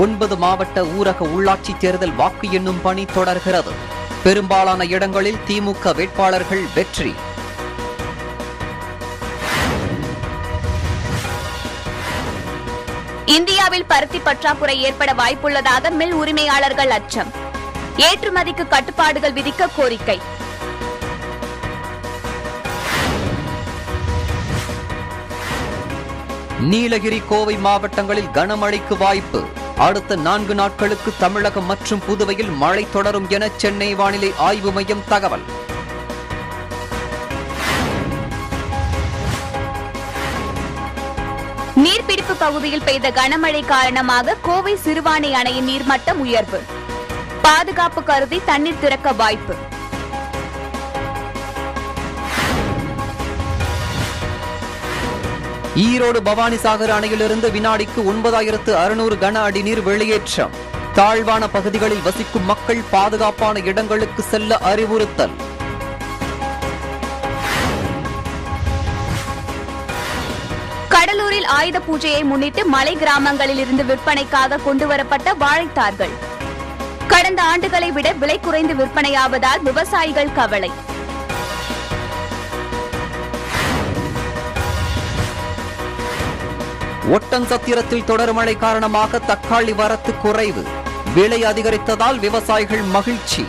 ஒன்பது மாவட்ட ஊரக உள்ளாட்சி தேர்தல் வாக்கு எண்ணும் பணி தொடர்கிறது பெரும்பாலான இடங்களில் திமுக வேட்பாளர்கள் வெற்றி இந்தியாவில் பருத்தி பற்றாக்குறை ஏற்பட வாய்ப்புள்ளதாக மில் உரிமையாளர்கள் அச்சம் ஏற்றுமதிக்கு கட்டுப்பாடுகள் விதிக்க கோரிக்கை நீலகிரி கோவை மாவட்டங்களில் கனமழைக்கு வாய்ப்பு அடுத்த நான்கு நாட்களுக்கு தமிழகம் மற்றும் புதுவையில் மழை தொடரும் என சென்னை வானிலை ஆய்வு மையம் தகவல் நீர்பிடிப்பு பகுதியில் பெய்த கனமழை காரணமாக கோவை சிறுவாணி அணையின் நீர்மட்டம் உயர்வு பாதுகாப்பு கருதி தண்ணீர் திறக்க வாய்ப்பு ஈரோடு பவானிசாகர் அணையிலிருந்து வினாடிக்கு ஒன்பதாயிரத்து அறுநூறு கன அடி நீர் வெளியேற்றம் தாழ்வான பகுதிகளில் வசிக்கும் மக்கள் பாதுகாப்பான இடங்களுக்கு செல்ல அறிவுறுத்தல் கடலூரில் ஆயுத பூஜையை முன்னிட்டு மலை கிராமங்களில் இருந்து விற்பனைக்காக கொண்டுவரப்பட்ட வாழைத்தார்கள் கடந்த ஆண்டுகளை விட விலை குறைந்து விற்பனையாவதால் விவசாயிகள் கவலை ஒட்டன்சத்திரத்தில் தொடர் மழை காரணமாக தக்காளி வரத்து குறைவு விலை அதிகரித்ததால் விவசாயிகள் மகிழ்ச்சி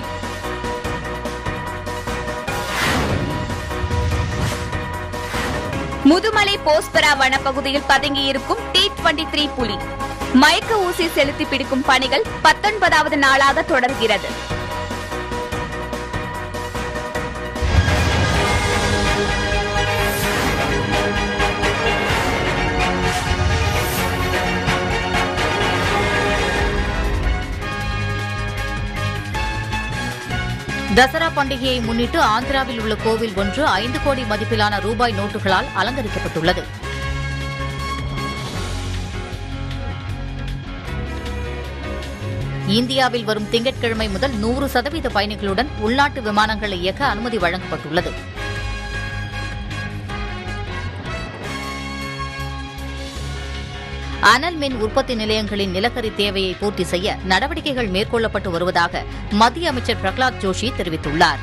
முதுமலை போஸ்பரா வனப்பகுதியில் பதுங்கியிருக்கும் டி டுவெண்டி த்ரீ புலி மயக்க ஊசி செலுத்தி பிடிக்கும் பணிகள் பத்தொன்பதாவது நாளாக தொடர்கிறது தசரா பண்டிகையை முன்னிட்டு ஆந்திராவில் உள்ள கோவில் ஒன்று ஐந்து கோடி மதிப்பிலான ரூபாய் நோட்டுகளால் அலங்கரிக்கப்பட்டுள்ளது இந்தியாவில் வரும் திங்கட்கிழமை முதல் நூறு சதவீத பயணிகளுடன் உள்நாட்டு விமானங்களை இயக்க அனுமதி வழங்கப்பட்டுள்ளது அனல் மின் உற்பத்தி நிலையங்களின் நிலக்கரி தேவையை பூர்த்தி செய்ய நடவடிக்கைகள் மேற்கொள்ளப்பட்டு வருவதாக மத்திய அமைச்சர் பிரகலாத் ஜோஷி தெரிவித்துள்ளார்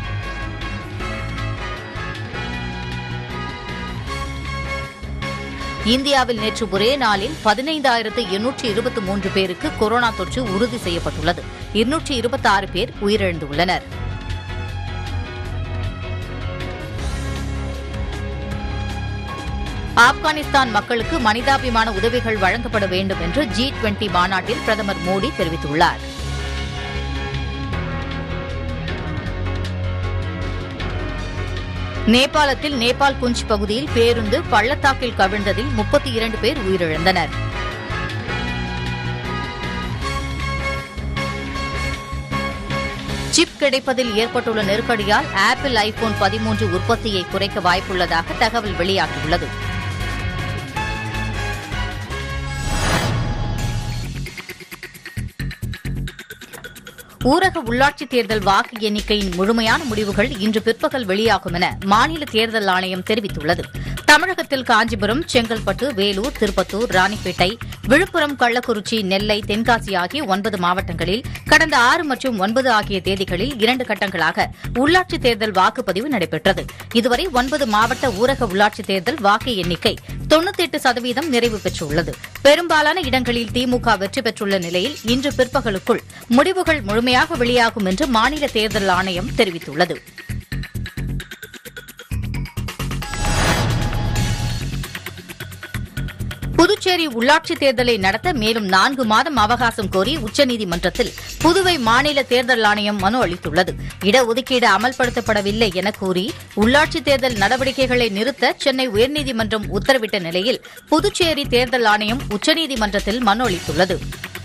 இந்தியாவில் நேற்று ஒரே நாளில் பதினைந்தாயிரத்து எண்ணூற்று இருபத்தி மூன்று பேருக்கு கொரோனா தொற்று உறுதி செய்யப்பட்டுள்ளது இருநூற்றி இருபத்தி ஆறு பேர் உயிரிழந்துள்ளனர் ஆப்கானிஸ்தான் மக்களுக்கு மனிதாபிமான உதவிகள் வழங்கப்பட வேண்டும் என்று ஜி டுவெண்டி மாநாட்டில் பிரதமர் மோடி தெரிவித்துள்ளார் நேபாளத்தில் நேபாள் குஞ்ச் பகுதியில் பேருந்து பள்ளத்தாக்கில் கவிழ்ந்ததில் முப்பத்தி இரண்டு பேர் உயிரிழந்தனர் சிப் கிடைப்பதில் ஏற்பட்டுள்ள நெருக்கடியால் ஆப்பிள் ஐபோன் பதிமூன்று உற்பத்தியை குறைக்க வாய்ப்புள்ளதாக தகவல் வெளியாகியுள்ளது ஊரக உள்ளாட்சித் தேர்தல் வாக்கு எண்ணிக்கையின் முழுமையான முடிவுகள் இன்று பிற்பகல் வெளியாகும் என மாநில தேர்தல் ஆணையம் தெரிவித்துள்ளது தமிழகத்தில் காஞ்சிபுரம் செங்கல்பட்டு வேலூர் திருப்பத்தூர் ராணிப்பேட்டை விழுப்புரம் கள்ளக்குறிச்சி நெல்லை தென்காசி ஆகிய ஒன்பது மாவட்டங்களில் கடந்த ஆறு மற்றும் ஒன்பது ஆகிய தேதிகளில் இரண்டு கட்டங்களாக உள்ளாட்சித் தேர்தல் வாக்குப்பதிவு நடைபெற்றது இதுவரை ஒன்பது மாவட்ட ஊரக உள்ளாட்சித் தேர்தல் வாக்கு எண்ணிக்கை தொண்ணூத்தி எட்டு சதவீதம் நிறைவு பெற்றுள்ளது பெரும்பாலான இடங்களில் திமுக வெற்றி பெற்றுள்ள நிலையில் இன்று பிற்பகலுக்குள் முடிவுகள் முழுமையாக வெளியாகும் என்று மாநில தேர்தல் ஆணையம் தெரிவித்துள்ளது புதுச்சேரி உள்ளாட்சித் தேர்தலை நடத்த மேலும் நான்கு மாதம் அவகாசம் கோரி உச்சநீதிமன்றத்தில் புதுவை மாநில தேர்தல் ஆணையம் மனு அளித்துள்ளது இடஒதுக்கீடு அமல்படுத்தப்படவில்லை என கூறி உள்ளாட்சித் தேர்தல் நடவடிக்கைகளை நிறுத்த சென்னை உயர்நீதிமன்றம் உத்தரவிட்ட நிலையில் புதுச்சேரி தேர்தல் ஆணையம் உச்சநீதிமன்றத்தில் மனு அளித்துள்ளது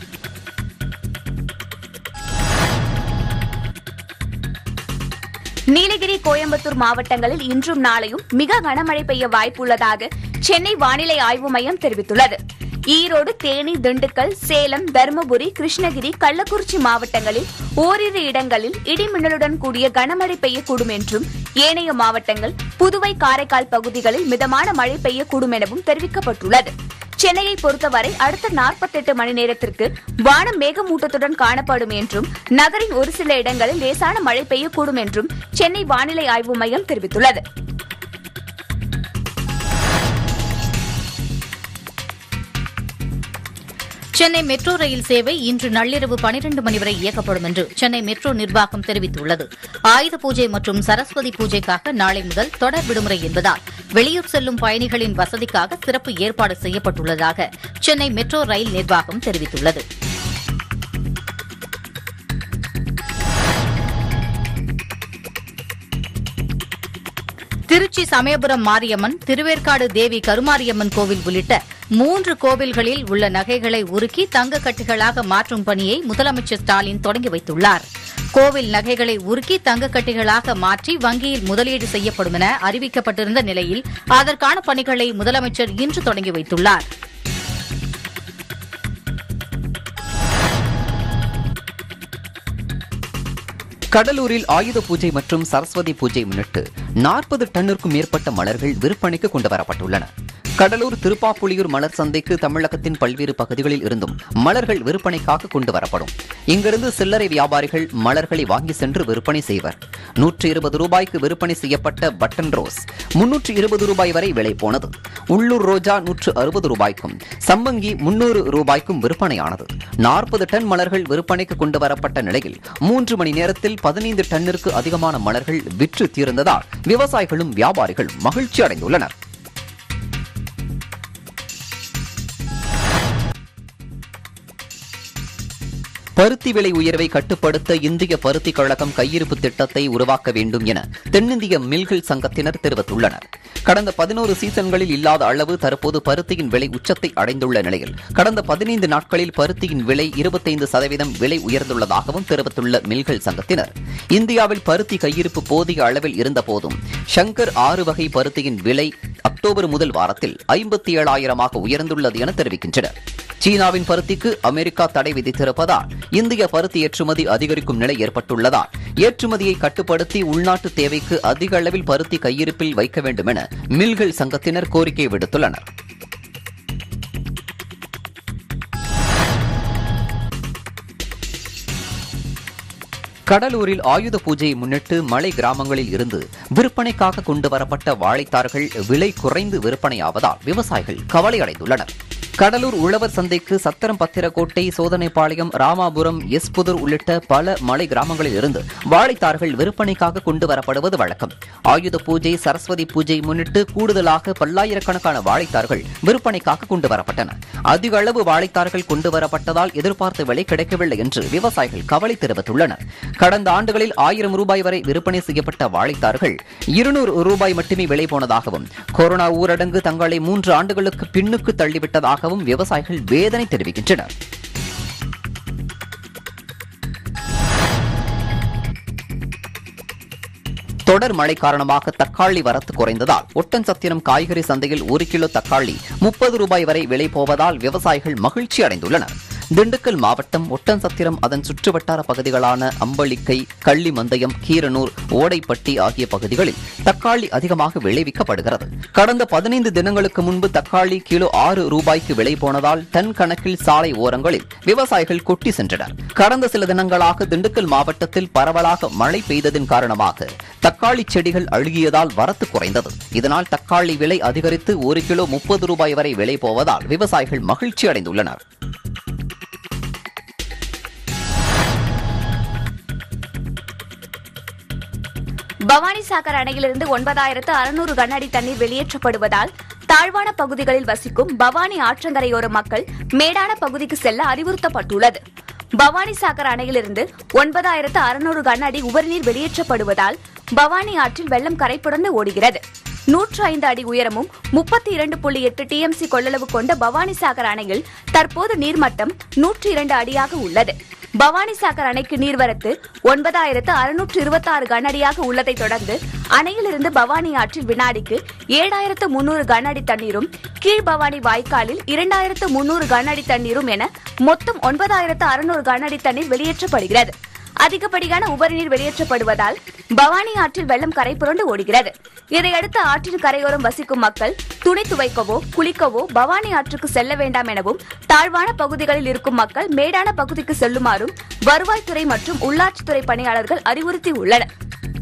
நீலகிரி கோயம்புத்தூர் மாவட்டங்களில் இன்றும் நாளையும் மிக கனமழை பெய்ய வாய்ப்புள்ளதாக சென்னை வானிலை ஆய்வு மையம் தெரிவித்துள்ளது ஈரோடு தேனி திண்டுக்கல் சேலம் தருமபுரி கிருஷ்ணகிரி கள்ளக்குறிச்சி மாவட்டங்களில் ஓரிரு இடங்களில் இடிமின்னலுடன் கூடிய கனமழை பெய்யக்கூடும் என்றும் ஏனைய மாவட்டங்கள் புதுவை காரைக்கால் பகுதிகளில் மிதமான மழை பெய்யக்கூடும் எனவும் தெரிவிக்கப்பட்டுள்ளது சென்னையை பொறுத்தவரை அடுத்த 48 மணி நேரத்திற்கு வானம் மேகமூட்டத்துடன் காணப்படும் என்றும் நகரின் ஒரு சில இடங்களில் லேசான மழை பெய்யக்கூடும் என்றும் சென்னை வானிலை ஆய்வு மையம் தெரிவித்துள்ளது சென்னை மெட்ரோ ரயில் சேவை இன்று நள்ளிரவு பனிரண்டு மணி வரை இயக்கப்படும் என்று சென்னை மெட்ரோ நிர்வாகம் தெரிவித்துள்ளது ஆயுத பூஜை மற்றும் சரஸ்வதி பூஜைக்காக நாளை முதல் தொடர் விடுமுறை என்பதால் வெளியூர் செல்லும் பயணிகளின் வசதிக்காக சிறப்பு ஏற்பாடு செய்யப்பட்டுள்ளதாக சென்னை மெட்ரோ ரயில் நிர்வாகம் தெரிவித்துள்ளது திருச்சி சமயபுரம் மாரியம்மன் திருவேற்காடு தேவி கருமாரியம்மன் கோவில் உள்ளிட்ட மூன்று கோவில்களில் உள்ள நகைகளை உருக்கி தங்க கட்டிகளாக மாற்றும் பணியை முதலமைச்சர் ஸ்டாலின் தொடங்கி வைத்துள்ளார் கோவில் நகைகளை உருக்கி தங்க கட்டிகளாக மாற்றி வங்கியில் முதலீடு செய்யப்படும் என அறிவிக்கப்பட்டிருந்த நிலையில் அதற்கான பணிகளை முதலமைச்சர் இன்று தொடங்கி வைத்துள்ளார் கடலூரில் ஆயுத பூஜை மற்றும் சரஸ்வதி பூஜை முன்னிட்டு நாற்பது டன்னிற்கும் மேற்பட்ட மலர்கள் விற்பனைக்கு கொண்டு வரப்பட்டுள்ளன கடலூர் திருப்பாப்புலியூர் மலர் சந்தைக்கு தமிழகத்தின் பல்வேறு பகுதிகளில் இருந்தும் மலர்கள் விற்பனைக்காக கொண்டு வரப்படும் இங்கிருந்து சில்லறை வியாபாரிகள் மலர்களை வாங்கி சென்று விற்பனை செய்வர் நூற்றி இருபது ரூபாய்க்கு விற்பனை செய்யப்பட்ட பட்டன் ரோஸ் முன்னூற்று இருபது ரூபாய் வரை விலை போனது உள்ளூர் ரோஜா நூற்று அறுபது ரூபாய்க்கும் சம்பங்கி முன்னூறு ரூபாய்க்கும் விற்பனையானது நாற்பது டன் மலர்கள் விற்பனைக்கு கொண்டு வரப்பட்ட நிலையில் மூன்று மணி நேரத்தில் பதினைந்து டன்னிற்கு அதிகமான மலர்கள் விற்று தீர்ந்ததால் விவசாயிகளும் வியாபாரிகளும் மகிழ்ச்சி அடைந்துள்ளனர் பருத்தி விலை உயர்வை கட்டுப்படுத்த இந்திய பருத்தி கழகம் கையிருப்பு திட்டத்தை உருவாக்க வேண்டும் என தென்னிந்திய மில்கள் சங்கத்தினர் தெரிவித்துள்ளனர் கடந்த பதினோரு சீசன்களில் இல்லாத அளவு தற்போது பருத்தியின் விலை உச்சத்தை அடைந்துள்ள நிலையில் கடந்த பதினைந்து நாட்களில் பருத்தியின் விலை இருபத்தைந்து சதவீதம் விலை உயர்ந்துள்ளதாகவும் தெரிவித்துள்ள மில்கள் சங்கத்தினர் இந்தியாவில் பருத்தி கையிருப்பு போதிய அளவில் இருந்தபோதும் ஷங்கர் ஆறு வகை பருத்தியின் விலை அக்டோபர் முதல் வாரத்தில் ஐம்பத்தி ஏழாயிரமாக உயர்ந்துள்ளது என தெரிவிக்கின்றனர் சீனாவின் பருத்திக்கு அமெரிக்கா தடை விதித்திருப்பதால் இந்திய பருத்தி ஏற்றுமதி அதிகரிக்கும் நிலை ஏற்பட்டுள்ளதால் ஏற்றுமதியை கட்டுப்படுத்தி உள்நாட்டு தேவைக்கு அதிக அளவில் பருத்தி கையிருப்பில் வைக்க வேண்டும் என மில்கள் சங்கத்தினர் கோரிக்கை விடுத்துள்ளனர் கடலூரில் ஆயுத பூஜையை முன்னிட்டு மலை கிராமங்களில் இருந்து விற்பனைக்காக கொண்டு வரப்பட்ட வாழைத்தார்கள் விலை குறைந்து விற்பனையாவதால் விவசாயிகள் கவலையடைந்துள்ளனர் கடலூர் உழவர் சந்தைக்கு சத்திரம் பத்திரக்கோட்டை சோதனைப்பாளையம் ராமாபுரம் எஸ்புதூர் உள்ளிட்ட பல மலை கிராமங்களில் இருந்து வாழைத்தார்கள் விற்பனைக்காக கொண்டு வரப்படுவது வழக்கம் ஆயுத பூஜை சரஸ்வதி பூஜை முன்னிட்டு கூடுதலாக பல்லாயிரக்கணக்கான வாழைத்தார்கள் விற்பனைக்காக கொண்டு வரப்பட்டன அதிக அளவு வாழைத்தார்கள் கொண்டு வரப்பட்டதால் எதிர்பார்த்த விலை கிடைக்கவில்லை என்று விவசாயிகள் கவலை தெரிவித்துள்ளனர் கடந்த ஆண்டுகளில் ஆயிரம் ரூபாய் வரை விற்பனை செய்யப்பட்ட வாழைத்தார்கள் இருநூறு ரூபாய் மட்டுமே விலை போனதாகவும் கொரோனா ஊரடங்கு தங்களை மூன்று ஆண்டுகளுக்கு பின்னுக்கு தள்ளிவிட்டதாகவும் விவசாயிகள் வேதனை தெரிவிக்கின்றனர் தொடர் மழை காரணமாக தக்காளி வரத்து குறைந்ததால் ஒட்டன்சத்திரம் காய்கறி சந்தையில் ஒரு கிலோ தக்காளி முப்பது ரூபாய் வரை விலை போவதால் விவசாயிகள் மகிழ்ச்சி அடைந்துள்ளனர் திண்டுக்கல் மாவட்டம் ஒட்டன்சத்திரம் அதன் சுற்றுவட்டார பகுதிகளான அம்பளிக்கை கள்ளிமந்தயம் கீரனூர் ஓடைப்பட்டி ஆகிய பகுதிகளில் தக்காளி அதிகமாக விளைவிக்கப்படுகிறது கடந்த பதினைந்து தினங்களுக்கு முன்பு தக்காளி கிலோ ஆறு ரூபாய்க்கு விலை போனதால் டன் கணக்கில் சாலை ஓரங்களில் விவசாயிகள் கொட்டி சென்றனர் கடந்த சில தினங்களாக திண்டுக்கல் மாவட்டத்தில் பரவலாக மழை பெய்ததன் காரணமாக தக்காளி செடிகள் அழுகியதால் வரத்து குறைந்தது இதனால் தக்காளி விலை அதிகரித்து ஒரு கிலோ முப்பது ரூபாய் வரை விலை போவதால் விவசாயிகள் மகிழ்ச்சி அடைந்துள்ளனர் பவானி சாகர் அணையிலிருந்து ஒன்பதாயிரத்து அறுநூறு கன அடி தண்ணீர் வெளியேற்றப்படுவதால் தாழ்வான பகுதிகளில் வசிக்கும் பவானி ஆற்றங்கரையோர மக்கள் மேடான பகுதிக்கு செல்ல அறிவுறுத்தப்பட்டுள்ளது பவானி சாகர் அணையிலிருந்து ஒன்பதாயிரத்து அறுநூறு கன அடி உபரிநீர் வெளியேற்றப்படுவதால் பவானி ஆற்றில் வெள்ளம் கரைபுரண்டு ஓடுகிறது நூற்று ஐந்து அடி உயரமும் முப்பத்தி இரண்டு புள்ளி எட்டு டிஎம்சி கொள்ளளவு கொண்ட பவானி சாகர் அணையில் தற்போது நீர்மட்டம் நூற்றி இரண்டு அடியாக உள்ளது பவானி சாகர் அணைக்கு நீர்வரத்து ஒன்பதாயிரத்து அறுநூற்று இருபத்தாறு கனஅடியாக உள்ளதை தொடர்ந்து அணையிலிருந்து பவானி ஆற்றில் வினாடிக்கு ஏழாயிரத்து முன்னூறு கனஅடி தண்ணீரும் கீழ் பவானி வாய்க்காலில் இரண்டாயிரத்து முன்னூறு கனஅடி தண்ணீரும் என மொத்தம் ஒன்பதாயிரத்து அறுநூறு கனஅடி தண்ணீர் வெளியேற்றப்படுகிறது அதிகப்படியான உபரிநீர் வெளியேற்றப்படுவதால் பவானி ஆற்றில் வெள்ளம் கரை புரண்டு ஓடுகிறது இதையடுத்து ஆற்றின் கரையோரம் வசிக்கும் மக்கள் துணி துவைக்கவோ குளிக்கவோ பவானி ஆற்றுக்கு செல்ல வேண்டாம் எனவும் தாழ்வான பகுதிகளில் இருக்கும் மக்கள் மேடான பகுதிக்கு செல்லுமாறும் வருவாய்த்துறை மற்றும் உள்ளாட்சித்துறை பணியாளர்கள் அறிவுறுத்தியுள்ளனர்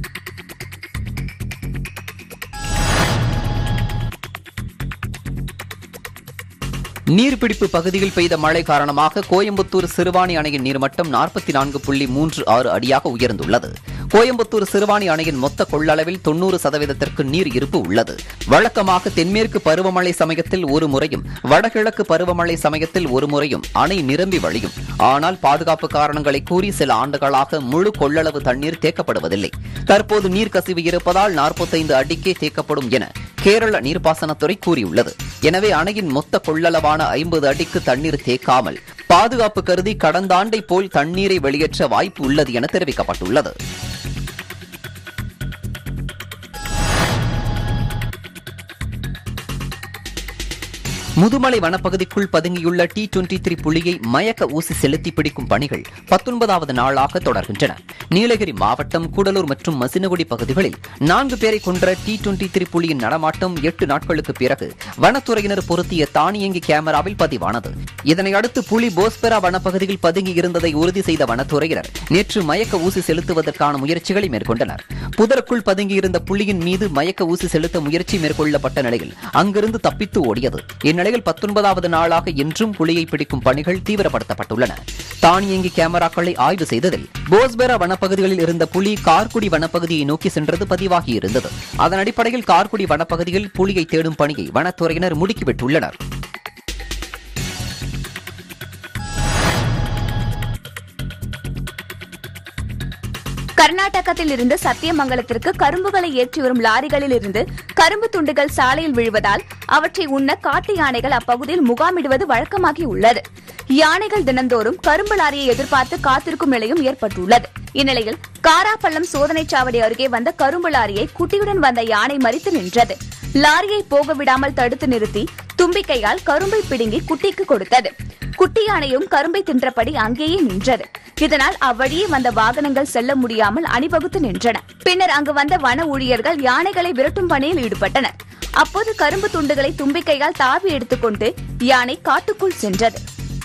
நீர்பிடிப்பு பகுதியில் பெய்த மழை காரணமாக கோயம்புத்தூர் சிறுவாணி அணையின் நீர்மட்டம் நாற்பத்தி நான்கு புள்ளி மூன்று ஆறு அடியாக உயர்ந்துள்ளது கோயம்புத்தூர் சிறுவாணி அணையின் மொத்த கொள்ளளவில் தொன்னூறு சதவீதத்திற்கு நீர் இருப்பு உள்ளது வழக்கமாக தென்மேற்கு பருவமழை சமயத்தில் ஒரு முறையும் வடகிழக்கு பருவமழை சமயத்தில் ஒரு முறையும் அணை நிரம்பி வழியும் ஆனால் பாதுகாப்பு காரணங்களை கூறி சில ஆண்டுகளாக முழு கொள்ளளவு தண்ணீர் தேக்கப்படுவதில்லை தற்போது நீர் கசிவு இருப்பதால் நாற்பத்தைந்து அடிக்கே தேக்கப்படும் என கேரள நீர்ப்பாசனத்துறை கூறியுள்ளது எனவே அணையின் மொத்த கொள்ளளவான ஐம்பது அடிக்கு தண்ணீர் தேக்காமல் பாதுகாப்பு கருதி கடந்த ஆண்டை போல் தண்ணீரை வெளியேற்ற வாய்ப்பு உள்ளது என தெரிவிக்கப்பட்டுள்ளது முதுமலை வனப்பகுதிக்குள் பதுங்கியுள்ள டி டுவெண்டி த்ரீ புலியை மயக்க ஊசி செலுத்தி பிடிக்கும் பணிகள் பத்தொன்பதாவது நாளாக தொடர்கின்றன நீலகிரி மாவட்டம் கூடலூர் மற்றும் மசினகுடி பகுதிகளில் நான்கு பேரை கொன்ற டி டுவெண்டி த்ரீ புலியின் நடமாட்டம் எட்டு நாட்களுக்கு பிறகு வனத்துறையினர் பொருத்திய தானியங்கி கேமராவில் பதிவானது இதனையடுத்து புலி போஸ்பெரா வனப்பகுதியில் பதுங்கி இருந்ததை உறுதி செய்த வனத்துறையினர் நேற்று மயக்க ஊசி செலுத்துவதற்கான முயற்சிகளை மேற்கொண்டனர் புதருக்குள் பதுங்கியிருந்த புலியின் மீது மயக்க ஊசி செலுத்த முயற்சி மேற்கொள்ளப்பட்ட நிலையில் அங்கிருந்து தப்பித்து ஓடியது இந்நிலையில் பத்தொன்பதாவது நாளாக இன்றும் புலியை பிடிக்கும் பணிகள் தீவிரப்படுத்தப்பட்டுள்ளன தானியங்கி கேமராக்களை ஆய்வு செய்ததில் போஸ்பெரா வனப்பகுதிகளில் இருந்த புலி கார்குடி வனப்பகுதியை நோக்கி சென்றது பதிவாகியிருந்தது அதன் அடிப்படையில் கார்குடி வனப்பகுதியில் புலியை தேடும் பணியை வனத்துறையினர் முடுக்கிவிட்டுள்ளனர் கர்நாடகத்தில் இருந்து சத்தியமங்கலத்திற்கு கரும்புகளை ஏற்றி வரும் லாரிகளில் இருந்து கரும்பு துண்டுகள் சாலையில் விழுவதால் அவற்றை உண்ண காட்டு யானைகள் அப்பகுதியில் முகாமிடுவது வழக்கமாகி உள்ளது யானைகள் தினந்தோறும் கரும்பு லாரியை எதிர்பார்த்து காத்திருக்கும் நிலையும் ஏற்பட்டுள்ளது இந்நிலையில் காராப்பள்ளம் சோதனைச் சாவடி அருகே வந்த கரும்பு லாரியை குட்டியுடன் வந்த யானை மறித்து நின்றது லாரியை போக விடாமல் தடுத்து நிறுத்தி தும்பிக்கையால் கரும்பை பிடுங்கி குட்டிக்கு கொடுத்தது குட்டி யானையும் கரும்பை தின்றபடி அங்கேயே நின்றது இதனால் அவ்வழியே வந்த வாகனங்கள் செல்ல முடியாமல் அணிவகுத்து நின்றன பின்னர் அங்கு வந்த வன ஊழியர்கள் யானைகளை விரட்டும் பணியில் ஈடுபட்டனர் அப்போது கரும்பு துண்டுகளை தும்பிக்கையால் தாவி எடுத்துக்கொண்டு யானை காட்டுக்குள் சென்றது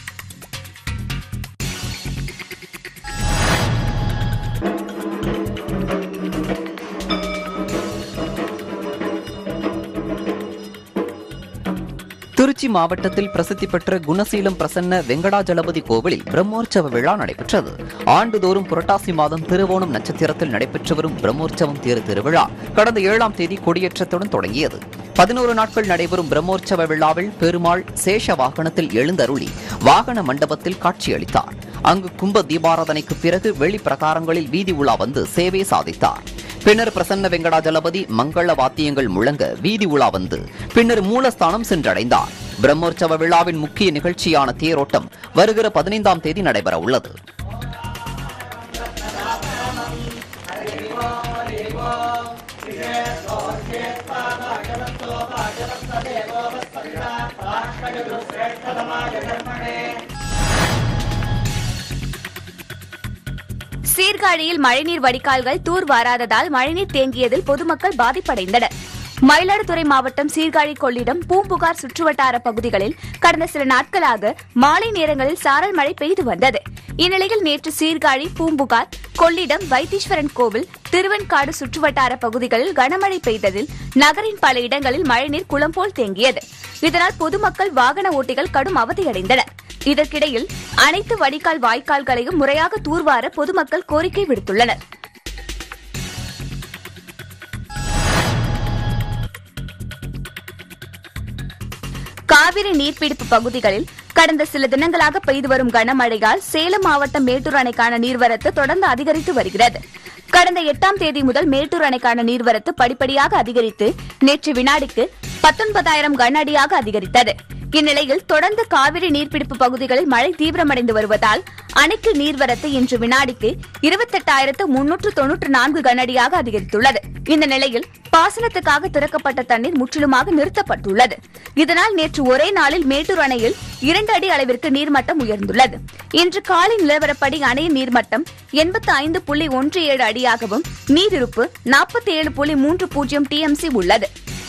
திருச்சி மாவட்டத்தில் பிரசித்தி பெற்ற குணசீலம் பிரசன்ன வெங்கடாஜலபதி கோவிலில் பிரம்மோற்சவ விழா நடைபெற்றது ஆண்டுதோறும் புரட்டாசி மாதம் திருவோணம் நட்சத்திரத்தில் நடைபெற்று வரும் பிரம்மோற்சவம் தேர் திருவிழா கடந்த ஏழாம் தேதி கொடியேற்றத்துடன் தொடங்கியது பதினோரு நாட்கள் நடைபெறும் பிரம்மோற்சவ விழாவில் பெருமாள் சேஷ வாகனத்தில் எழுந்தருளி வாகன மண்டபத்தில் காட்சியளித்தார் அங்கு கும்ப தீபாராதனைக்கு பிறகு வெளி பிரகாரங்களில் வீதி உலா வந்து சேவை சாதித்தார் பின்னர் பிரசன்ன வெங்கடாஜலபதி மங்கள வாத்தியங்கள் முழங்க வீதி உலா வந்து பின்னர் மூலஸ்தானம் சென்றடைந்தார் பிரம்மோற்சவ விழாவின் முக்கிய நிகழ்ச்சியான தேரோட்டம் வருகிற பதினைந்தாம் தேதி நடைபெற உள்ளது சீர்காழியில் மழைநீர் வடிகால்கள் தூர் வாராததால் மழைநீர் தேங்கியதில் பொதுமக்கள் பாதிப்படைந்தனர் மயிலாடுதுறை மாவட்டம் சீர்காழி கொள்ளிடம் பூம்புகார் சுற்றுவட்டார பகுதிகளில் கடந்த சில நாட்களாக மாலை நேரங்களில் சாரல் மழை பெய்து வந்தது இந்நிலையில் நேற்று சீர்காழி பூம்புகார் கொள்ளிடம் வைத்தீஸ்வரன் கோவில் திருவெண்காடு சுற்றுவட்டார பகுதிகளில் கனமழை பெய்ததில் நகரின் பல இடங்களில் மழைநீர் குளம் போல் தேங்கியது இதனால் பொதுமக்கள் வாகன ஓட்டிகள் கடும் அவதியடைந்தனர் இதற்கிடையில் அனைத்து வடிகால் வாய்க்கால்களையும் முறையாக தூர்வார பொதுமக்கள் கோரிக்கை விடுத்துள்ளனர் காவிரி நீர்பிடிப்பு பகுதிகளில் கடந்த சில தினங்களாக பெய்து வரும் கனமழையால் சேலம் மாவட்டம் மேட்டூர் அணைக்கான நீர்வரத்து தொடர்ந்து அதிகரித்து வருகிறது கடந்த எட்டாம் தேதி முதல் மேட்டூர் அணைக்கான நீர்வரத்து படிப்படியாக அதிகரித்து நேற்று வினாடிக்கு பத்தொன்பதாயிரம் கன அடியாக அதிகரித்தது இந்நிலையில் தொடர்ந்து காவிரி நீர்பிடிப்பு பகுதிகளில் மழை தீவிரமடைந்து வருவதால் அணைக்கு நீர்வரத்து இன்று வினாடிக்கு இருபத்தெட்டாயிரத்து முன்னூற்று தொன்னூற்று நான்கு கனஅடியாக அதிகரித்துள்ளது இந்த நிலையில் பாசனத்துக்காக திறக்கப்பட்ட தண்ணீர் முற்றிலுமாக நிறுத்தப்பட்டுள்ளது இதனால் நேற்று ஒரே நாளில் மேட்டூர் அணையில் இரண்டு அடி அளவிற்கு நீர்மட்டம் உயர்ந்துள்ளது இன்று காலை நிலவரப்படி அணையின் நீர்மட்டம் எண்பத்து ஐந்து புள்ளி ஒன்று ஏழு அடியாகவும் நீரிருப்பு நாற்பத்தி ஏழு புள்ளி மூன்று பூஜ்ஜியம் டிஎம்சி உள்ளது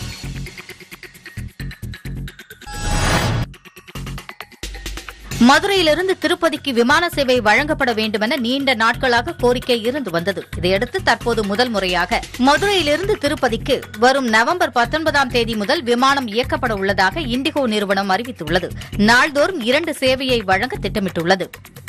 மதுரையிலிருந்து திருப்பதிக்கு விமான சேவை வழங்கப்பட வேண்டுமென நீண்ட நாட்களாக கோரிக்கை இருந்து வந்தது இதையடுத்து தற்போது முதல் முறையாக மதுரையிலிருந்து திருப்பதிக்கு வரும் நவம்பர் பத்தொன்பதாம் தேதி முதல் விமானம் இயக்கப்பட உள்ளதாக இண்டிகோ நிறுவனம் அறிவித்துள்ளது நாள்தோறும் இரண்டு சேவையை வழங்க திட்டமிட்டுள்ளது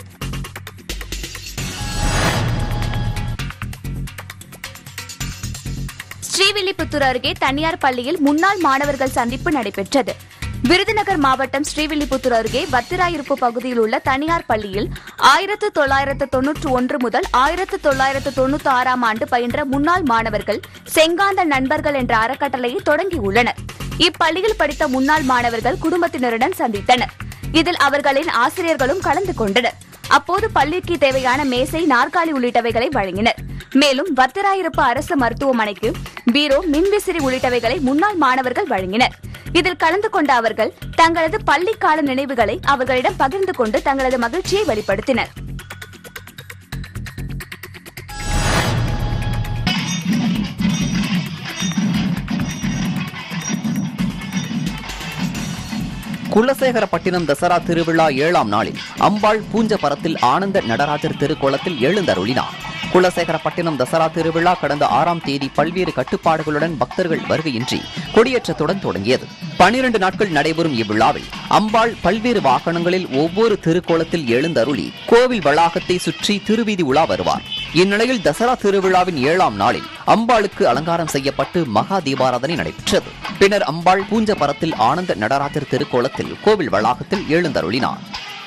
ஸ்ரீவில்லிபுத்தூர் அருகே தனியார் பள்ளியில் முன்னாள் மாணவர்கள் சந்திப்பு நடைபெற்றது விருதுநகர் மாவட்டம் ஸ்ரீவில்லிபுத்தூர் அருகே வத்திராயிருப்பு பகுதியில் உள்ள தனியார் பள்ளியில் ஆயிரத்து தொள்ளாயிரத்து தொன்னூற்று ஒன்று முதல் ஆயிரத்து தொள்ளாயிரத்து தொன்னூத்தி ஆறாம் ஆண்டு பயின்ற முன்னாள் மாணவர்கள் செங்காந்த நண்பர்கள் என்ற அறக்கட்டளையை தொடங்கியுள்ளனர் இப்பள்ளியில் படித்த முன்னாள் மாணவர்கள் குடும்பத்தினருடன் சந்தித்தனர் இதில் அவர்களின் ஆசிரியர்களும் கலந்து கொண்டனர் அப்போது பள்ளிக்கு தேவையான மேசை நாற்காலி உள்ளிட்டவைகளை வழங்கினர் மேலும் வத்திராயிருப்பு அரசு மருத்துவமனைக்கு பீரோ மின்விசிறி உள்ளிட்டவைகளை முன்னாள் மாணவர்கள் வழங்கினர் இதில் கலந்து கொண்ட அவர்கள் தங்களது பள்ளி கால நினைவுகளை அவர்களிடம் பகிர்ந்து கொண்டு தங்களது மகிழ்ச்சியை வெளிப்படுத்தினர் குலசேகரப்பட்டினம் தசரா திருவிழா ஏழாம் நாளில் அம்பாள் பூஞ்சபரத்தில் ஆனந்த நடராஜர் திருக்கோலத்தில் எழுந்தருளினார் குலசேகரப்பட்டினம் தசரா திருவிழா கடந்த ஆறாம் தேதி பல்வேறு கட்டுப்பாடுகளுடன் பக்தர்கள் வருகையின்றி கொடியேற்றத்துடன் தொடங்கியது பனிரண்டு நாட்கள் நடைபெறும் இவ்விழாவில் அம்பாள் பல்வேறு வாகனங்களில் ஒவ்வொரு திருக்கோலத்தில் எழுந்தருளி கோவில் வளாகத்தை சுற்றி திருவீதி உலா வருவார் இந்நிலையில் தசரா திருவிழாவின் ஏழாம் நாளில் அம்பாளுக்கு அலங்காரம் செய்யப்பட்டு மகா தீபாராதனை நடைபெற்றது பின்னர் அம்பாள் பூஞ்சபரத்தில் ஆனந்த நடராஜர் திருக்கோலத்தில் கோவில் வளாகத்தில் எழுந்தருளினார்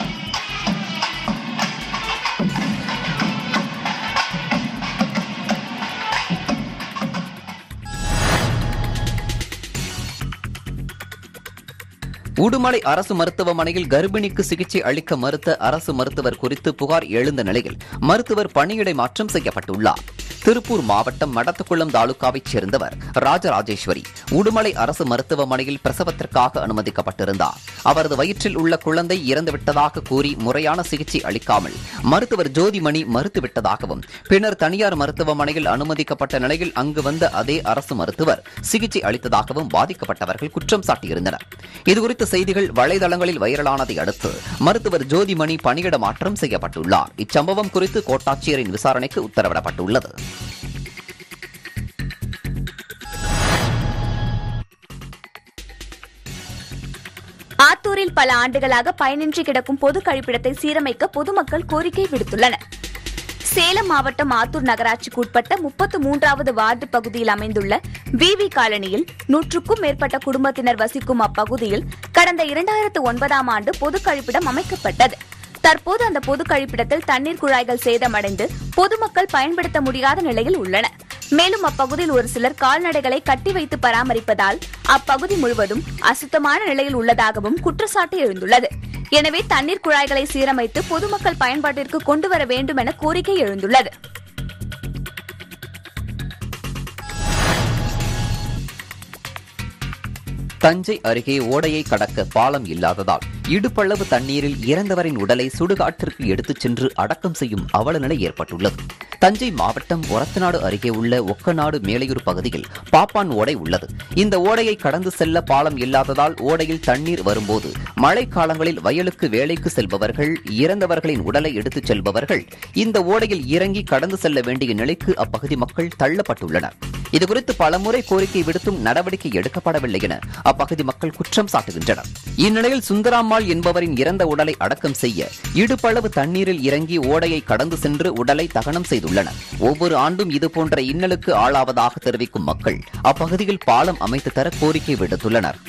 உடுமலை அரசு மருத்துவமனையில் கர்ப்பிணிக்கு சிகிச்சை அளிக்க மறுத்த அரசு மருத்துவர் குறித்து புகார் எழுந்த நிலையில் மருத்துவர் பணியிடை மாற்றம் செய்யப்பட்டுள்ளார் திருப்பூர் மாவட்டம் மடத்துக்குளம் தாலுகாவைச் சேர்ந்தவர் ராஜராஜேஸ்வரி உடுமலை அரசு மருத்துவமனையில் பிரசவத்திற்காக அனுமதிக்கப்பட்டிருந்தார் அவரது வயிற்றில் உள்ள குழந்தை இறந்துவிட்டதாக கூறி முறையான சிகிச்சை அளிக்காமல் மருத்துவர் ஜோதிமணி மறுத்துவிட்டதாகவும் பின்னர் தனியார் மருத்துவமனையில் அனுமதிக்கப்பட்ட நிலையில் அங்கு வந்த அதே அரசு மருத்துவர் சிகிச்சை அளித்ததாகவும் பாதிக்கப்பட்டவர்கள் குற்றம் சாட்டியிருந்தனர் இதுகுறித்த செய்திகள் வலைதளங்களில் வைரலானதை அடுத்து மருத்துவர் ஜோதிமணி பணியிட மாற்றம் செய்யப்பட்டுள்ளார் இச்சம்பவம் குறித்து கோட்டாட்சியரின் விசாரணைக்கு உத்தரவிடப்பட்டுள்ளது ஆத்தூரில் பல ஆண்டுகளாக பயனின்றி கிடக்கும் பொது கழிப்பிடத்தை சீரமைக்க பொதுமக்கள் கோரிக்கை விடுத்துள்ளனர் சேலம் மாவட்டம் ஆத்தூர் நகராட்சிக்கு உட்பட்ட முப்பத்து மூன்றாவது வார்டு பகுதியில் அமைந்துள்ள விவி காலனியில் நூற்றுக்கும் மேற்பட்ட குடும்பத்தினர் வசிக்கும் அப்பகுதியில் கடந்த இரண்டாயிரத்து ஒன்பதாம் ஆண்டு பொது கழிப்பிடம் அமைக்கப்பட்டது தற்போது அந்த பொது கழிப்பிடத்தில் தண்ணீர் குழாய்கள் சேதமடைந்து பொதுமக்கள் பயன்படுத்த முடியாத நிலையில் உள்ளன மேலும் அப்பகுதியில் ஒரு சிலர் கால்நடைகளை கட்டி வைத்து பராமரிப்பதால் அப்பகுதி முழுவதும் அசுத்தமான நிலையில் உள்ளதாகவும் குற்றச்சாட்டு எழுந்துள்ளது எனவே தண்ணீர் குழாய்களை சீரமைத்து பொதுமக்கள் பயன்பாட்டிற்கு கொண்டு வர வேண்டும் என கோரிக்கை எழுந்துள்ளது தஞ்சை அருகே ஓடையை கடக்க பாலம் இல்லாததால் இடுப்பளவு தண்ணீரில் இறந்தவரின் உடலை சுடுகாட்டிற்கு எடுத்துச் சென்று அடக்கம் செய்யும் அவல நிலை ஏற்பட்டுள்ளது தஞ்சை மாவட்டம் ஒரத்தநாடு அருகே உள்ள ஒக்கநாடு மேலையூர் பகுதியில் பாப்பான் ஓடை உள்ளது இந்த ஓடையை கடந்து செல்ல பாலம் இல்லாததால் ஓடையில் தண்ணீர் வரும்போது மழை காலங்களில் வயலுக்கு வேலைக்கு செல்பவர்கள் இறந்தவர்களின் உடலை எடுத்துச் செல்பவர்கள் இந்த ஓடையில் இறங்கி கடந்து செல்ல வேண்டிய நிலைக்கு அப்பகுதி மக்கள் தள்ளப்பட்டுள்ளனர் இதுகுறித்து பலமுறை கோரிக்கை விடுத்தும் நடவடிக்கை எடுக்கப்படவில்லை என அப்பகுதி மக்கள் குற்றம் சாட்டுகின்றனர் இந்நிலையில் சுந்தராம்மாள் என்பவரின் இறந்த உடலை அடக்கம் செய்ய இடுப்பளவு தண்ணீரில் இறங்கி ஓடையை கடந்து சென்று உடலை தகனம் செய்துள்ளனர் ஒவ்வொரு ஆண்டும் இதுபோன்ற இன்னலுக்கு ஆளாவதாக தெரிவிக்கும் மக்கள் அப்பகுதியில் பாலம் அமைத்து தர கோரிக்கை விடுத்துள்ளனர்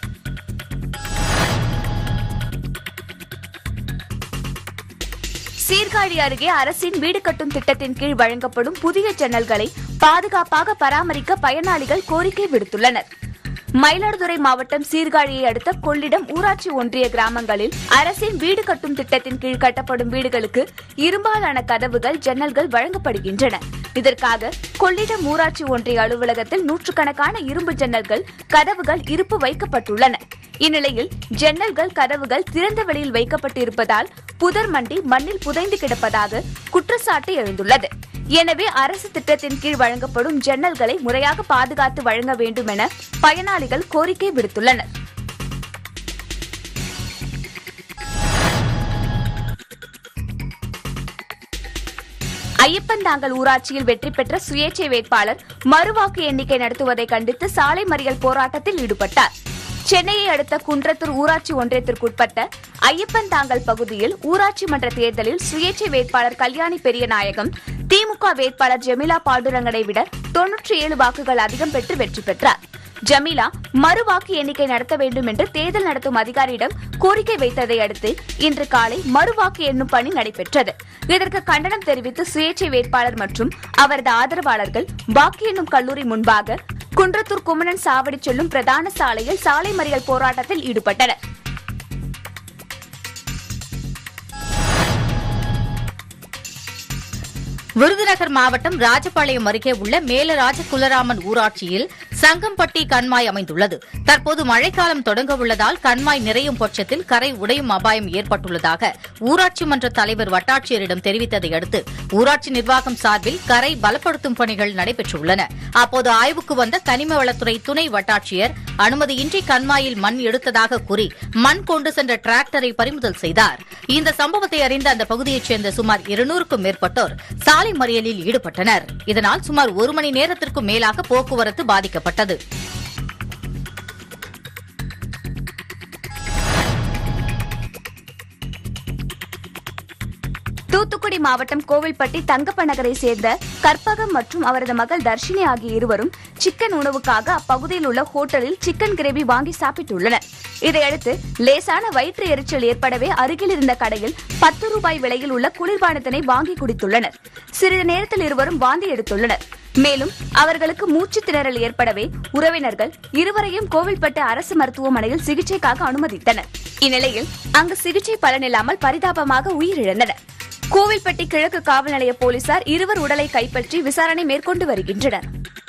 சீர்காழி அருகே அரசின் வீடு கட்டும் திட்டத்தின் கீழ் வழங்கப்படும் புதிய ஜன்னல்களை பாதுகாப்பாக பராமரிக்க பயனாளிகள் கோரிக்கை விடுத்துள்ளனர் மயிலாடுதுறை மாவட்டம் சீர்காழியை அடுத்த கொள்ளிடம் ஊராட்சி ஒன்றிய கிராமங்களில் அரசின் வீடு கட்டும் திட்டத்தின் கீழ் கட்டப்படும் வீடுகளுக்கு இரும்பாலான கதவுகள் ஜன்னல்கள் வழங்கப்படுகின்றன இதற்காக கொள்ளிடம் ஊராட்சி ஒன்றிய அலுவலகத்தில் நூற்றுக்கணக்கான இரும்பு ஜன்னல்கள் கதவுகள் இருப்பு வைக்கப்பட்டுள்ளன இந்நிலையில் ஜன்னல்கள் கதவுகள் திறந்த வெளியில் வைக்கப்பட்டிருப்பதால் புதர் மண்டி மண்ணில் புதைந்து கிடப்பதாக குற்றச்சாட்டு எழுந்துள்ளது எனவே அரசு திட்டத்தின் கீழ் வழங்கப்படும் ஜன்னல்களை முறையாக பாதுகாத்து வழங்க வேண்டும் என பயனாளிகள் கோரிக்கை விடுத்துள்ளனர் ஐயப்பன்தாங்கல் ஊராட்சியில் வெற்றி பெற்ற சுயேட்சை வேட்பாளர் மறுவாக்கு எண்ணிக்கை நடத்துவதை கண்டித்து சாலை மறியல் போராட்டத்தில் ஈடுபட்டார் சென்னையை அடுத்த குன்றத்தூர் ஊராட்சி ஒன்றியத்திற்குட்பட்ட ஐயப்பன் தாங்கல் பகுதியில் ஊராட்சி மன்ற தேர்தலில் சுயேட்சை வேட்பாளர் கல்யாணி பெரியநாயகம் திமுக வேட்பாளர் ஜெமிலா பாண்டுரங்கனை விட தொன்னூற்றி ஏழு வாக்குகள் அதிகம் பெற்று வெற்றி பெற்றார் ஜமீலா மறு வாக்கு எண்ணிக்கை நடத்த வேண்டும் என்று தேர்தல் நடத்தும் அதிகாரியிடம் கோரிக்கை வைத்ததை அடுத்து இன்று காலை மறு வாக்கு எண்ணும் பணி நடைபெற்றது இதற்கு கண்டனம் தெரிவித்து சுயேட்சை வேட்பாளர் மற்றும் அவரது ஆதரவாளர்கள் வாக்கு எண்ணும் கல்லூரி முன்பாக குன்றத்தூர் குமணன் சாவடி செல்லும் பிரதான சாலையில் சாலை மறியல் போராட்டத்தில் ஈடுபட்டனர் விருதுநகர் மாவட்டம் ராஜபாளையம் அருகே உள்ள மேலராஜ குலராமன் ஊராட்சியில் சங்கம்பட்டி கண்மாய் அமைந்துள்ளது தற்போது மழைக்காலம் தொடங்க உள்ளதால் கண்மாய் நிறையும் பட்சத்தில் கரை உடையும் அபாயம் ஏற்பட்டுள்ளதாக ஊராட்சி மன்ற தலைவர் வட்டாட்சியரிடம் தெரிவித்ததை அடுத்து ஊராட்சி நிர்வாகம் சார்பில் கரை பலப்படுத்தும் பணிகள் நடைபெற்றுள்ளன அப்போது ஆய்வுக்கு வந்த கனிம வளத்துறை துணை வட்டாட்சியர் அனுமதியின்றி கண்மாயில் மண் எடுத்ததாக கூறி மண் கொண்டு சென்ற டிராக்டரை பறிமுதல் செய்தார் இந்த சம்பவத்தை அறிந்த அந்த பகுதியைச் சேர்ந்த சுமார் இருநூறுக்கும் மேற்பட்டோர் சாலை மறியலில் ஈடுபட்டனர் இதனால் சுமார் ஒரு மணி நேரத்திற்கும் மேலாக போக்குவரத்து பாதிக்கப்பட்டது தூத்துக்குடி மாவட்டம் கோவில்பட்டி தங்கப்ப நகரை சேர்ந்த கற்பகம் மற்றும் அவரது மகள் தர்ஷினி ஆகிய இருவரும் சிக்கன் உணவுக்காக அப்பகுதியில் உள்ள ஹோட்டலில் சிக்கன் கிரேவி வாங்கி சாப்பிட்டுள்ளனர் இதையடுத்து லேசான வயிற்று எரிச்சல் ஏற்படவே அருகில் இருந்த கடையில் பத்து ரூபாய் விலையில் உள்ள குளிர்பானத்தினை வாங்கி குடித்துள்ளனர் சிறிது நேரத்தில் இருவரும் வாந்தி எடுத்துள்ளனர் மேலும் அவர்களுக்கு மூச்சு திணறல் ஏற்படவே உறவினர்கள் இருவரையும் கோவில்பட்டு அரசு மருத்துவமனையில் சிகிச்சைக்காக அனுமதித்தனர் இந்நிலையில் அங்கு சிகிச்சை பலனில்லாமல் பரிதாபமாக உயிரிழந்தனர் கோவில்பட்டி கிழக்கு காவல் நிலைய போலீசார் இருவர் உடலை கைப்பற்றி விசாரணை மேற்கொண்டு வருகின்றனர்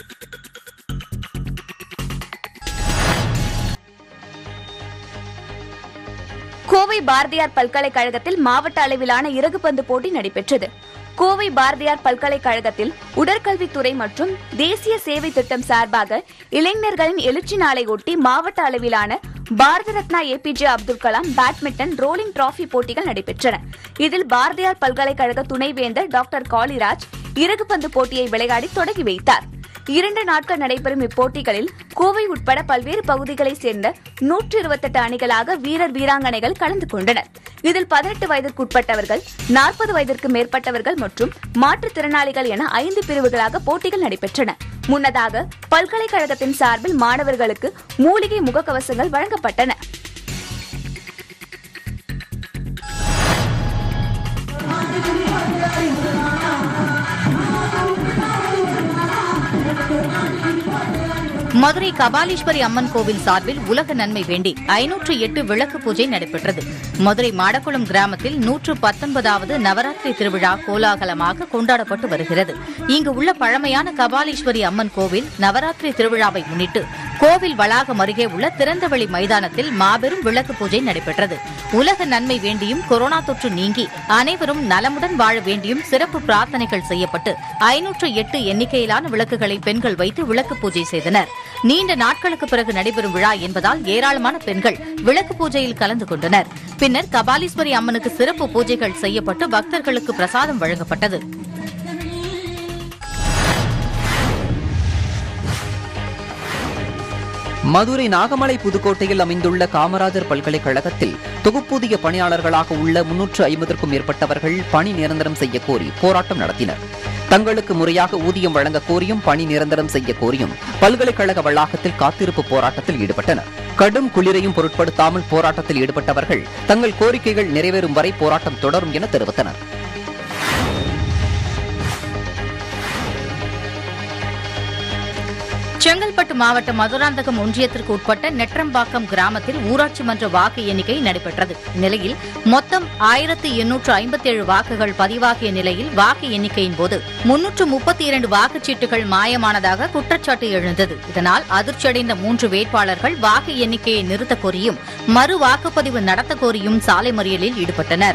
கோவை பாரதியார் பல்கலைக்கழகத்தில் மாவட்ட அளவிலான இறகுப்பந்து போட்டி நடைபெற்றது கோவை பாரதியார் பல்கலைக்கழகத்தில் உடற்கல்வித்துறை மற்றும் தேசிய சேவை திட்டம் சார்பாக இளைஞர்களின் எழுச்சி நாளை ஒட்டி மாவட்ட அளவிலான Bharat Ratna APJ Abdul Kalam badminton rolling trophy போட்டிகள் நடைபெற்றன இதில் பாரதியார் பல்கலைக்கழக துணைவேந்தர் டாக்டர் காளிராஜ் இறகுப்பந்து போட்டியை விளையாடி தொடங்கி வைத்தார் இரண்டு நாட்கள் நடைபெறும் இப்போட்டிகளில் கோவை உட்பட பல்வேறு பகுதிகளைச் சேர்ந்த நூற்று இருபத்தெட்டு அணிகளாக வீரர் வீராங்கனைகள் கலந்து கொண்டனர் இதில் பதினெட்டு வயதிற்குட்பட்டவர்கள் நாற்பது வயதிற்கு மேற்பட்டவர்கள் மற்றும் மாற்றுத்திறனாளிகள் என ஐந்து பிரிவுகளாக போட்டிகள் நடைபெற்றன முன்னதாக பல்கலைக்கழகத்தின் சார்பில் மாணவர்களுக்கு மூலிகை முகக்கவசங்கள் வழங்கப்பட்டன மதுரை கபாலீஸ்வரி அம்மன் கோவில் சார்பில் உலக நன்மை வேண்டி ஐநூற்று எட்டு விளக்கு பூஜை நடைபெற்றது மதுரை மாடக்குளம் கிராமத்தில் நூற்று பத்தொன்பதாவது நவராத்திரி திருவிழா கோலாகலமாக கொண்டாடப்பட்டு வருகிறது இங்கு உள்ள பழமையான கபாலீஸ்வரி அம்மன் கோவில் நவராத்திரி திருவிழாவை முன்னிட்டு கோவில் வளாகம் அருகே உள்ள திறந்தவெளி மைதானத்தில் மாபெரும் விளக்கு பூஜை நடைபெற்றது உலக நன்மை வேண்டியும் கொரோனா தொற்று நீங்கி அனைவரும் நலமுடன் வாழ வேண்டியும் சிறப்பு பிரார்த்தனைகள் செய்யப்பட்டு ஐநூற்று எட்டு எண்ணிக்கையிலான விளக்குகளை பெண்கள் வைத்து விளக்கு பூஜை செய்தனர் நீண்ட நாட்களுக்கு பிறகு நடைபெறும் விழா என்பதால் ஏராளமான பெண்கள் விளக்கு பூஜையில் கலந்து கொண்டனர் பின்னர் கபாலீஸ்வரி அம்மனுக்கு சிறப்பு பூஜைகள் செய்யப்பட்டு பக்தர்களுக்கு பிரசாதம் வழங்கப்பட்டது மதுரை நாகமலை புதுக்கோட்டையில் அமைந்துள்ள காமராஜர் பல்கலைக்கழகத்தில் தொகுப்பூதிய பணியாளர்களாக உள்ள முன்னூற்று ஐம்பதற்கும் மேற்பட்டவர்கள் பணி நிரந்தரம் செய்ய கோரி போராட்டம் நடத்தினர் தங்களுக்கு முறையாக ஊதியம் வழங்க கோரியும் பணி நிரந்தரம் செய்ய கோரியும் பல்கலைக்கழக வளாகத்தில் காத்திருப்பு போராட்டத்தில் ஈடுபட்டனர் கடும் குளிரையும் பொருட்படுத்தாமல் போராட்டத்தில் ஈடுபட்டவர்கள் தங்கள் கோரிக்கைகள் நிறைவேறும் வரை போராட்டம் தொடரும் என தெரிவித்தனர் செங்கல்பட்டு மாவட்டம் மதுராந்தகம் ஒன்றியத்திற்கு உட்பட்ட நெற்றம்பாக்கம் கிராமத்தில் ஊராட்சி மன்ற வாக்கு எண்ணிக்கை நடைபெற்றது இந்நிலையில் மொத்தம் ஆயிரத்து எண்ணூற்று ஐம்பத்தி ஏழு வாக்குகள் பதிவாகிய நிலையில் வாக்கு எண்ணிக்கையின் போது முன்னூற்று முப்பத்தி இரண்டு வாக்குச்சீட்டுகள் மாயமானதாக குற்றச்சாட்டு எழுந்தது இதனால் அதிர்ச்சியடைந்த மூன்று வேட்பாளர்கள் வாக்கு எண்ணிக்கையை நிறுத்தக் கோரியும் மறு வாக்குப்பதிவு நடத்தக் கோரியும் சாலை மறியலில் ஈடுபட்டனர்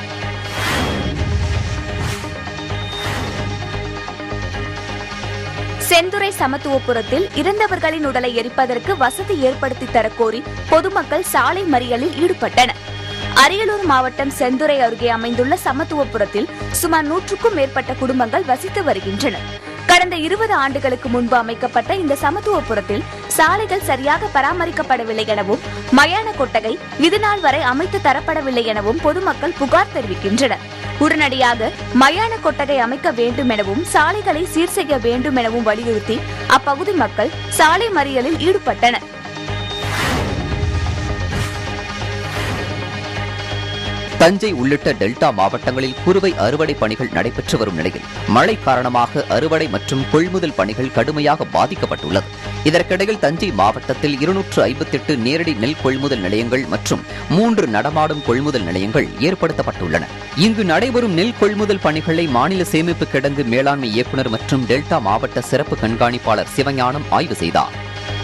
செந்துறை சமத்துவபுரத்தில் இறந்தவர்களின் உடலை எரிப்பதற்கு வசதி ஏற்படுத்தி தரக்கோரி பொதுமக்கள் சாலை மறியலில் ஈடுபட்டனர் அரியலூர் மாவட்டம் செந்துறை அருகே அமைந்துள்ள சமத்துவபுரத்தில் சுமார் நூற்றுக்கும் மேற்பட்ட குடும்பங்கள் வசித்து வருகின்றனர் கடந்த இருபது ஆண்டுகளுக்கு முன்பு அமைக்கப்பட்ட இந்த சமத்துவபுரத்தில் சாலைகள் சரியாக பராமரிக்கப்படவில்லை எனவும் மயான கொட்டகை இதுநாள் வரை அமைத்து தரப்படவில்லை எனவும் பொதுமக்கள் புகார் தெரிவிக்கின்றனர் உடனடியாக மயான கொட்டகை அமைக்க வேண்டும் எனவும் சாலைகளை சீர் செய்ய வேண்டும் எனவும் வலியுறுத்தி அப்பகுதி மக்கள் சாலை மறியலில் ஈடுபட்டனர் தஞ்சை உள்ளிட்ட டெல்டா மாவட்டங்களில் குறுவை அறுவடை பணிகள் நடைபெற்று வரும் நிலையில் மழை காரணமாக அறுவடை மற்றும் கொள்முதல் பணிகள் கடுமையாக பாதிக்கப்பட்டுள்ளது இதற்கிடையில் தஞ்சை மாவட்டத்தில் இருநூற்று ஐம்பத்தெட்டு நேரடி நெல் கொள்முதல் நிலையங்கள் மற்றும் மூன்று நடமாடும் கொள்முதல் நிலையங்கள் ஏற்படுத்தப்பட்டுள்ளன இங்கு நடைபெறும் நெல் கொள்முதல் பணிகளை மாநில சேமிப்பு கிடங்கு மேலாண்மை இயக்குநர் மற்றும் டெல்டா மாவட்ட சிறப்பு கண்காணிப்பாளர் சிவஞானம் ஆய்வு செய்தார்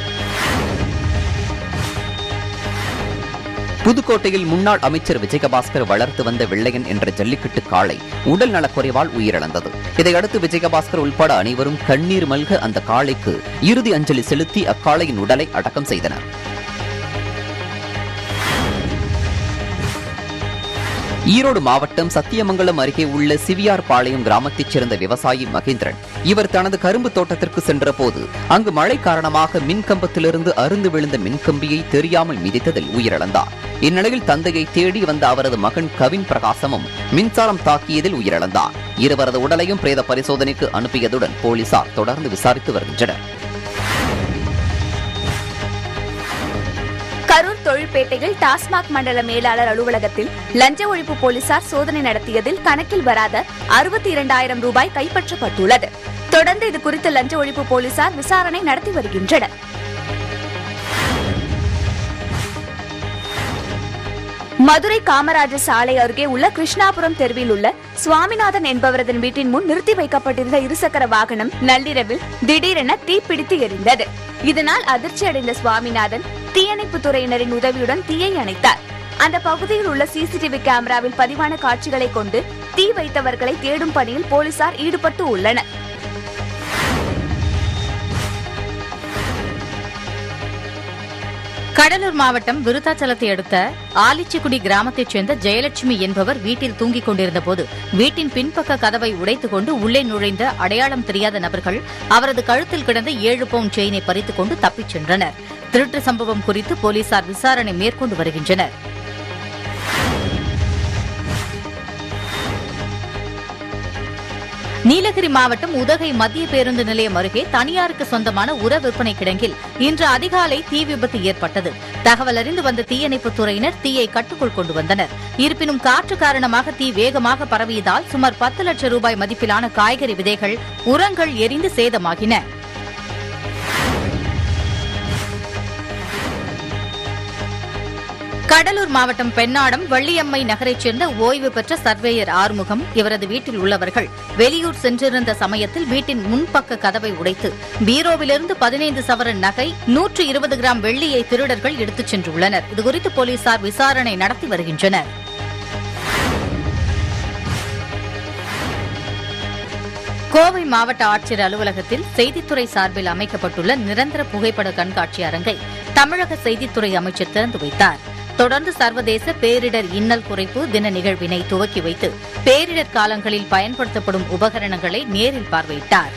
புதுக்கோட்டையில் முன்னாள் அமைச்சர் விஜயபாஸ்கர் வளர்த்து வந்த வெள்ளையன் என்ற ஜல்லிக்கட்டு காளை உடல் நலக்குறைவால் உயிரிழந்தது இதையடுத்து விஜயபாஸ்கர் உள்பட அனைவரும் கண்ணீர் மல்க அந்த காளைக்கு இறுதி அஞ்சலி செலுத்தி அக்காளையின் உடலை அடக்கம் செய்தனர் ஈரோடு மாவட்டம் சத்தியமங்கலம் அருகே உள்ள சிவியார் பாளையம் கிராமத்தைச் சேர்ந்த விவசாயி மகேந்திரன் இவர் தனது கரும்பு தோட்டத்திற்கு சென்றபோது அங்கு மழை காரணமாக மின்கம்பத்திலிருந்து அருந்து விழுந்த மின்கம்பியை தெரியாமல் மிதித்ததில் உயிரிழந்தார் இந்நிலையில் தந்தையை தேடி வந்த அவரது மகன் கவின் பிரகாசமும் மின்சாரம் தாக்கியதில் உயிரிழந்தார் இருவரது உடலையும் பிரேத பரிசோதனைக்கு அனுப்பியதுடன் போலீசார் தொடர்ந்து விசாரித்து வருகின்றனர் கரூர் தொழிற்பேட்டையில் டாஸ்மாக் மண்டல மேலாளர் அலுவலகத்தில் லஞ்ச ஒழிப்பு போலீசார் சோதனை நடத்தியதில் கணக்கில் வராத அறுபத்தி இரண்டாயிரம் ரூபாய் கைப்பற்றப்பட்டுள்ளது தொடர்ந்து இது குறித்து லஞ்ச ஒழிப்பு போலீசார் விசாரணை நடத்தி வருகின்றனர் மதுரை காமராஜர் சாலை அருகே உள்ள கிருஷ்ணாபுரம் தெருவில் உள்ள சுவாமிநாதன் என்பவரது வீட்டின் முன் நிறுத்தி வைக்கப்பட்டிருந்த இருசக்கர வாகனம் நள்ளிரவில் திடீரென தீப்பிடித்து எரிந்தது இதனால் அதிர்ச்சி அடைந்த சுவாமிநாதன் தீயணைப்புத் துறையினரின் உதவியுடன் தீயை அணைத்தார் அந்த பகுதியில் உள்ள சிசிடிவி கேமராவில் பதிவான காட்சிகளை கொண்டு தீ வைத்தவர்களை தேடும் பணியில் போலீசார் ஈடுபட்டு உள்ளனர் கடலூர் மாவட்டம் விருத்தாச்சலத்தை அடுத்த ஆலிச்சிக்குடி கிராமத்தைச் சேர்ந்த ஜெயலட்சுமி என்பவர் வீட்டில் தூங்கிக் கொண்டிருந்த போது வீட்டின் பின்பக்க கதவை உடைத்துக் கொண்டு உள்ளே நுழைந்த அடையாளம் தெரியாத நபர்கள் அவரது கழுத்தில் கிடந்த ஏழு பவுண்ட் செயினை பறித்துக் கொண்டு தப்பிச் சென்றனர் திருட்டு சம்பவம் குறித்து போலீசார் விசாரணை மேற்கொண்டு வருகின்றனர் நீலகிரி மாவட்டம் உதகை மத்திய பேருந்து நிலையம் அருகே தனியாருக்கு சொந்தமான உர விற்பனை கிடங்கில் இன்று அதிகாலை தீ விபத்து ஏற்பட்டது தகவல் அறிந்து வந்த தீயணைப்புத் துறையினர் தீயை கட்டுக்குள் கொண்டு வந்தனர் இருப்பினும் காற்று காரணமாக தீ வேகமாக பரவியதால் சுமார் பத்து லட்சம் ரூபாய் மதிப்பிலான காய்கறி விதைகள் உரங்கள் எரிந்து சேதமாகின கடலூர் மாவட்டம் பெண்ணாடம் வள்ளியம்மை நகரைச் சேர்ந்த ஓய்வு பெற்ற சர்வேயர் ஆறுமுகம் இவரது வீட்டில் உள்ளவர்கள் வெளியூர் சென்றிருந்த சமயத்தில் வீட்டின் முன்பக்க கதவை உடைத்து பீரோவிலிருந்து பதினைந்து சவரன் நகை நூற்று இருபது கிராம் வெள்ளியை திருடர்கள் எடுத்துச் சென்றுள்ளனர் இதுகுறித்து போலீசார் விசாரணை நடத்தி வருகின்றனர் கோவை மாவட்ட ஆட்சியர் அலுவலகத்தில் செய்தித்துறை சார்பில் அமைக்கப்பட்டுள்ள நிரந்தர புகைப்பட கண்காட்சி அரங்கை தமிழக செய்தித்துறை அமைச்சர் திறந்து வைத்தார் தொடர்ந்து சர்வதேச பேரிடர் இன்னல் குறைப்பு தின நிகழ்வினை துவக்கி வைத்து பேரிடர் காலங்களில் பயன்படுத்தப்படும் உபகரணங்களை நேரில் பார்வையிட்டார்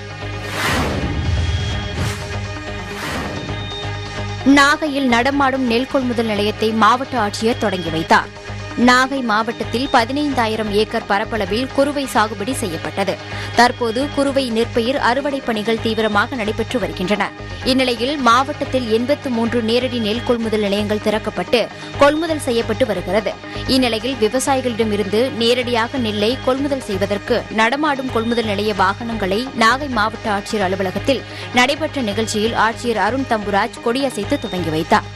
நாகையில் நடமாடும் நெல் கொள்முதல் நிலையத்தை மாவட்ட ஆட்சியர் தொடங்கி வைத்தார் நாகை மாவட்டத்தில் பதினைந்தாயிரம் ஏக்கர் பரப்பளவில் குறுவை சாகுபடி செய்யப்பட்டது தற்போது குறுவை நெற்பயிர் அறுவடை பணிகள் தீவிரமாக நடைபெற்று வருகின்றன இந்நிலையில் மாவட்டத்தில் எண்பத்து மூன்று நேரடி நெல் கொள்முதல் நிலையங்கள் திறக்கப்பட்டு கொள்முதல் செய்யப்பட்டு வருகிறது இந்நிலையில் விவசாயிகளிடமிருந்து நேரடியாக நெல்லை கொள்முதல் செய்வதற்கு நடமாடும் கொள்முதல் நிலைய வாகனங்களை நாகை மாவட்ட ஆட்சியர் அலுவலகத்தில் நடைபெற்ற நிகழ்ச்சியில் ஆட்சியர் அருண் தம்புராஜ் கொடியசைத்து துவங்கி வைத்தார்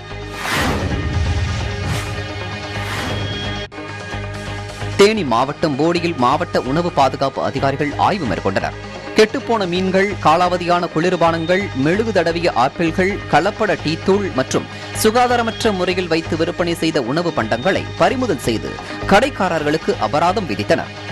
தேனி மாவட்டம் போடியில் மாவட்ட உணவு பாதுகாப்பு அதிகாரிகள் ஆய்வு மேற்கொண்டனர் கெட்டுப்போன மீன்கள் காலாவதியான குளிர்பானங்கள் மெழுகு தடவிய ஆப்பிள்கள் கலப்பட டீத்தூள் மற்றும் சுகாதாரமற்ற முறையில் வைத்து விற்பனை செய்த உணவு பண்டங்களை பறிமுதல் செய்து கடைக்காரர்களுக்கு அபராதம் விதித்தனர்